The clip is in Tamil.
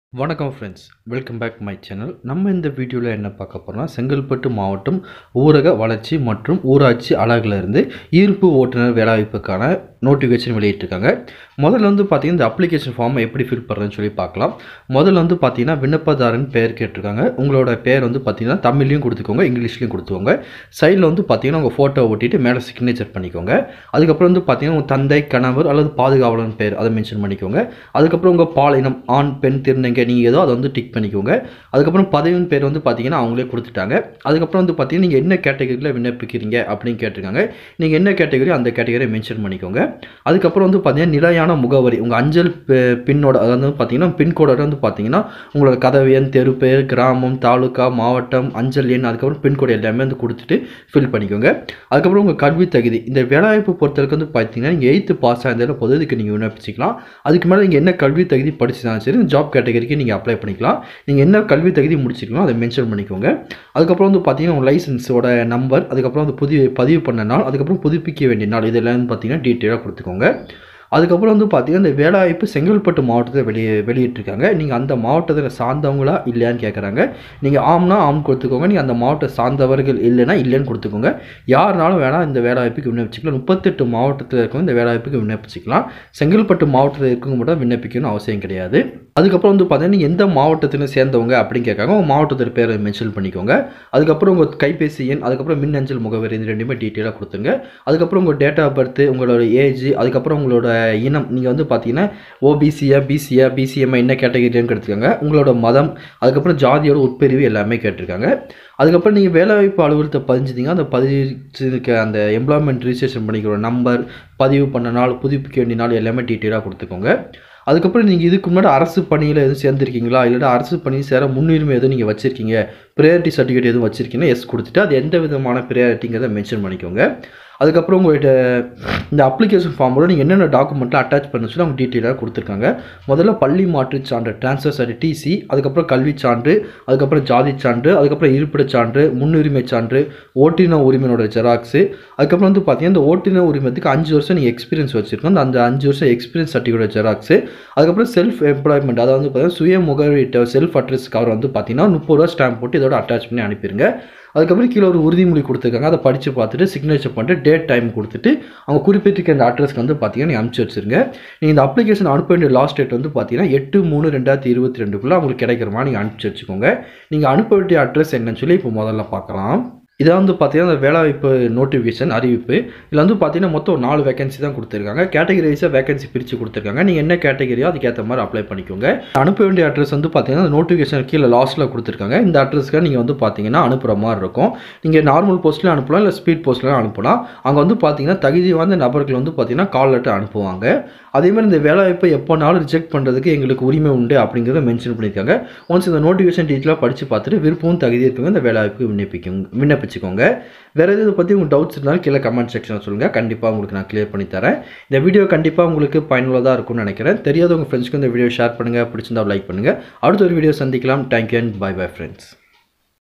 வணக்கம் friends welcome back my channel நம்ம இந்த வீடியோவில் என்ன பார்க்க போகிறோம்னா செங்கல்பட்டு மாவட்டம் ஊரக வளர்ச்சி மற்றும் ஊராட்சி அலகுல இருந்து ஈர்ப்பு ஓட்டுநர் வேலைவாய்ப்புக்கான நோட்டிஃபிகேஷன் வெளியிட்டிருக்காங்க முதல்ல வந்து பார்த்தீங்கன்னா இந்த அப்ளிகேஷன் ஃபார்மை எப்படி ஃபில் பண்ணுறதுன்னு சொல்லி பார்க்கலாம் முதல்ல வந்து பார்த்தீங்கன்னா விண்ணப்பதாரன் பெயர் கேட்டிருக்காங்க உங்களோட பெயர் வந்து பார்த்தீங்கன்னா தமிழ்லையும் கொடுத்துக்கோங்க இங்கிலீஷ்லையும் கொடுத்துக்கோங்க சைடில் வந்து பார்த்தீங்கன்னா உங்கள் ஃபோட்டோ ஒட்டிட்டு மேலே சிக்னேச்சர் பண்ணிக்கோங்க அதுக்கப்புறம் வந்து பார்த்தீங்கன்னா உங்கள் தந்தை கணவர் அல்லது பாதுகாவலன் பெயர் அதை மென்ஷன் பண்ணிக்கோங்க அதுக்கப்புறம் உங்கள் பாலினம் ஆண் பெண் திருநங்கை நீங்கள் ஏதோ அதை வந்து டிக் பண்ணிக்கோங்க அதுக்கப்புறம் பதவியின் பேர் வந்து பார்த்தீங்கன்னா அவங்களே கொடுத்துட்டாங்க அதுக்கப்புறம் வந்து பார்த்தீங்கன்னா நீங்கள் என்ன கேட்டகரியில் விண்ணப்பிக்கிறீங்க அப்படின்னு கேட்டிருக்காங்க நீங்கள் என்ன கேட்டகரி அந்த கேட்டகரியை மென்ஷன் பண்ணிக்கோங்க அதுக்கப்புறம் வந்து பார்த்தீங்கன்னா நிலையான முகவரி உங்கள் அஞ்சல் பி- பின்னோட அதாவது வந்து பார்த்தீங்கன்னா பின்கோட வந்து பார்த்தீங்கன்னா உங்களோட கதவு எண் தெரு பேர் கிராமம் தாலுக்கா மாவட்டம் அஞ்சல் எண் அதுக்கப்புறம் பின்கோடு எல்லாமே வந்து கொடுத்துட்டு ஃபில் பண்ணிக்கோங்க அதுக்கப்புறம் உங்கள் கல்வி தகுதி இந்த வேலைவாய்ப்பு பொறுத்தவரைக்கும் வந்து பார்த்தீங்கன்னா நீங்கள் எயித்து பாஸ் ஆயிருந்தாலும் பொதுவுக்கு நீங்கள் விண்ணப்பிச்சிக்கலாம் அதுக்கு மேலே நீங்கள் என்ன கல்வி தகுதி படிச்சிருந்தாலும் சரி ஜாப் கேட்டகரிக்கு நீங்கள் அப்ளை பண்ணிக்கலாம் நீங்கள் என்ன கல்வி தகுதி முடிச்சிருக்கீங்களோ அதை மென்ஷன் பண்ணிக்கோங்க அதுக்கப்புறம் வந்து பார்த்தீங்கன்னா உங்கள் லைசன்ஸோட நம்பர் அதுக்கப்புறம் வந்து புதிய பதிவு பண்ண நாள் அதுக்கப்புறம் புதுப்பிக்க வேண்டிய நாள் இதெல்லாம் வந்து பார்த்தீங்கன்னா டீட்டெயிலாக கொடுத்துக்கோங்க அதுக்கப்புறம் வந்து பார்த்தீங்கன்னா இந்த வேலைவாய்ப்பு செங்கல்பட்டு மாவட்டத்தில் வெளியே வெளியிட்டிருக்காங்க நீங்கள் அந்த மாவட்டத்தில் சார்ந்தவங்களா இல்லையான்னு கேட்குறாங்க நீங்கள் ஆம்னா ஆம் கொடுத்துக்கோங்க நீங்கள் அந்த மாவட்டத்தை சார்ந்தவர்கள் இல்லைன்னா இல்லைன்னு கொடுத்துக்கோங்க யாருனாலும் வேணால் இந்த வேலைவாய்ப்புக்கு விண்ணப்பிச்சிக்கலாம் முப்பத்தெட்டு மாவட்டத்தில் இருக்கவங்க இந்த வேலைவாய்ப்புக்கு விண்ணப்பிச்சிக்கலாம் செங்கல்பட்டு மாவட்டத்தில் இருக்கவங்க மட்டும் விண்ணப்பிக்கணும்னு அவசியம் கிடையாது அதுக்கப்புறம் வந்து பார்த்தீங்கன்னா நீங்கள் எந்த மாவட்டத்தில் சேர்ந்தவங்க அப்படின்னு கேட்காங்க உங்கள் மாவட்டத்தோட பேரை மென்ஷன் பண்ணிக்கோங்க அதுக்கப்புறம் உங்கள் கைபேசி எண் அதுக்கப்புறம் மின்னஞ்சல் முகவரி இது ரெண்டுமே டீட்டெயிலாக கொடுத்துங்க அதுக்கப்புறம் உங்கள் டேட் ஆஃப் பர்த் உங்களோட ஏஜ் அதுக்கப்புறம் உங்களோட இனம் நீங்கள் வந்து பார்த்தீங்கன்னா ஓபிசியா பிசியா பிசிஎம் என்ன கேட்டகரின்னு எடுத்துக்கோங்க உங்களோட மதம் அதுக்கப்புறம் ஜாதியோட உட்பிரிவு எல்லாமே கேட்டிருக்காங்க அதுக்கப்புறம் நீங்கள் வேலைவாய்ப்பு அலுவலகத்தை பதிஞ்சிட்டிங்க அந்த பதிச்சிருக்க அந்த எம்ப்ளாய்மெண்ட் ரிஜிஸ்ட்ரேஷன் பண்ணிக்கிற நம்பர் பதிவு பண்ண நாள் புதுப்பிக்க வேண்டிய நாள் எல்லாமே டீட்டெயிலாக கொடுத்துக்கோங்க அதுக்கப்புறம் நீங்கள் இதுக்கு முன்னாடி அரசு பணியில் எதுவும் சேர்ந்துருக்கீங்களா இல்லைன்னா அரசு பணி சேர முன்னுரிமை எதுவும் நீங்கள் வச்சுருக்கீங்க ப்ரையாரிட்டி சர்டிஃபிகேட் எதுவும் வச்சுருக்கீங்கன்னா எஸ் கொடுத்துட்டு அது எந்த விதமான ப்ரையாரிட்டிங்கிறத மென்ஷன் பண்ணிக்கோங்க அதுக்கப்புறம் உங்கள்கிட்ட இந்த அப்ளிகேஷன் ஃபார்மோட நீங்கள் என்னென்ன டாக்குமெண்ட்லாம் அட்டாச் பண்ண சொல்லி அவங்க டீட்டெயிலாக கொடுத்துருக்காங்க முதல்ல பள்ளி மாற்றுச் சான்று ட்ரான்ஸ்ஃபர் சாரி டிசி அதுக்கப்புறம் கல்விச் சான்று அதுக்கப்புறம் ஜாதி சான்று அதுக்கப்புறம் இருப்பிடச் சான்று முன்னுரிமை சான்று ஓட்டுநர் உரிமையோட ஜெராக்ஸு அதுக்கப்புறம் வந்து பார்த்தீங்கன்னா இந்த ஓட்டுநர் உரிமத்துக்கு அஞ்சு வருஷம் நீங்கள் எக்ஸ்பீரியன்ஸ் வச்சுருக்கோம் அந்த அந்த அஞ்சு வருஷம் எக்ஸ்பீரியன்ஸ் சர்டிஃபிகேட் ஜெராக்ஸு அதுக்கப்புறம் செல்ஃப் எம்ப்ளாய்மெண்ட் அதாவது வந்து பார்த்தீங்கன்னா சுய முகவரிட்ட செல்ஃப் அட்ரஸ் கவர் வந்து பார்த்தீங்கன்னா முப்பது ரூபா ஸ்டாம்ப் போட்டு இதோட அட்டாச் பண்ணி அனுப்பிடுங்க அதுக்கப்புறம் கீழே ஒரு உறுதிமொழி கொடுத்துருக்காங்க அதை படித்து பார்த்துட்டு சிக்னேச்சர் பண்ணிட்டு டேட் டைம் கொடுத்துட்டு அவங்க குறிப்பிட்டிருக்க அந்த அட்ரஸ்க்கு வந்து பார்த்தீங்கன்னா நீங்கள் அனுப்பிச்சி வச்சிருங்க நீங்கள் இந்த அப்ளிகேஷன் அனுப்ப வேண்டிய லாஸ்ட் டேட் வந்து பார்த்தீங்கன்னா எட்டு மூணு ரெண்டாயிரத்தி இருபத்தி ரெண்டுக்குள்ளே உங்களுக்கு கிடைக்கிற மாதிரி நீங்கள் அனுப்பிச்சி வச்சுக்கோங்க நீங்கள் அனுப்ப வேண்டிய அட்ரஸ் என்னன்னு சொல்லி இப்போ முதல்ல பார்க்கலாம் இதான் வந்து பார்த்தீங்கன்னா இந்த வேலைவாய்ப்பு நோட்டிஃபிகேஷன் அறிவிப்பு இதில் வந்து பார்த்தீங்கன்னா மொத்தம் ஒரு நாலு வேகன்சி தான் கொடுத்துருக்காங்க கேட்டகரி வைஸாக வேகன்சி பிரித்து கொடுத்துருக்காங்க நீங்கள் என்ன கேட்டகரியோ அதுக்கேற்ற மாதிரி அப்ளை பண்ணிக்கோங்க அனுப்ப வேண்டிய அட்ரஸ் வந்து பார்த்தீங்கன்னா அந்த நோட்டிஃபிகேஷன் கீழே லாஸ்ட்டில் கொடுத்துருக்காங்க இந்த அட்ரஸ்க்கு நீங்கள் வந்து பார்த்தீங்கன்னா அனுப்புகிற மாதிரி இருக்கும் நீங்கள் நார்மல் போஸ்ட்லேயும் அனுப்பலாம் இல்லை ஸ்பீட் போஸ்ட்லேயும் அனுப்பலாம் அங்கே வந்து பார்த்தீங்கன்னா தகுதி வாய்ந்த நபர்கள் வந்து பார்த்தீங்கன்னா கால் லெட்டர் அனுப்புவாங்க அதே மாதிரி இந்த வேலைவாய்ப்பை எப்போனாலும் ரிஜெக்ட் பண்ணுறதுக்கு எங்களுக்கு உரிமை உண்டு அப்படிங்கிறத மென்ஷன் பண்ணியிருக்காங்க ஒன்ஸ் இந்த நோட்டிஃபிகேஷன் டீட்டெயிலாக படித்து பார்த்துட்டு விருப்பமும் தகுதி இருக்கவங்க இந்த வேலைவாய்ப்புக்கு விண்ணப்பிக்கும் விண்ணப்பிச்சுக்கோங்க வேறு எது இதை பற்றி உங்களுக்கு டவுட்ஸ் இருந்தாலும் கீழே கமெண்ட் செக்ஷனில் சொல்லுங்கள் கண்டிப்பாக உங்களுக்கு நான் கிளியர் பண்ணி தரேன் இந்த வீடியோ கண்டிப்பாக உங்களுக்கு பயனுள்ளதாக இருக்கும்னு நினைக்கிறேன் தெரியாத உங்கள் ஃப்ரெண்ட்ஸ்க்கு இந்த வீடியோ ஷேர் பண்ணுங்கள் பிடிச்சிருந்தா லைக் பண்ணுங்கள் அடுத்த ஒரு வீடியோ சந்திக்கலாம் thank you and bye bye friends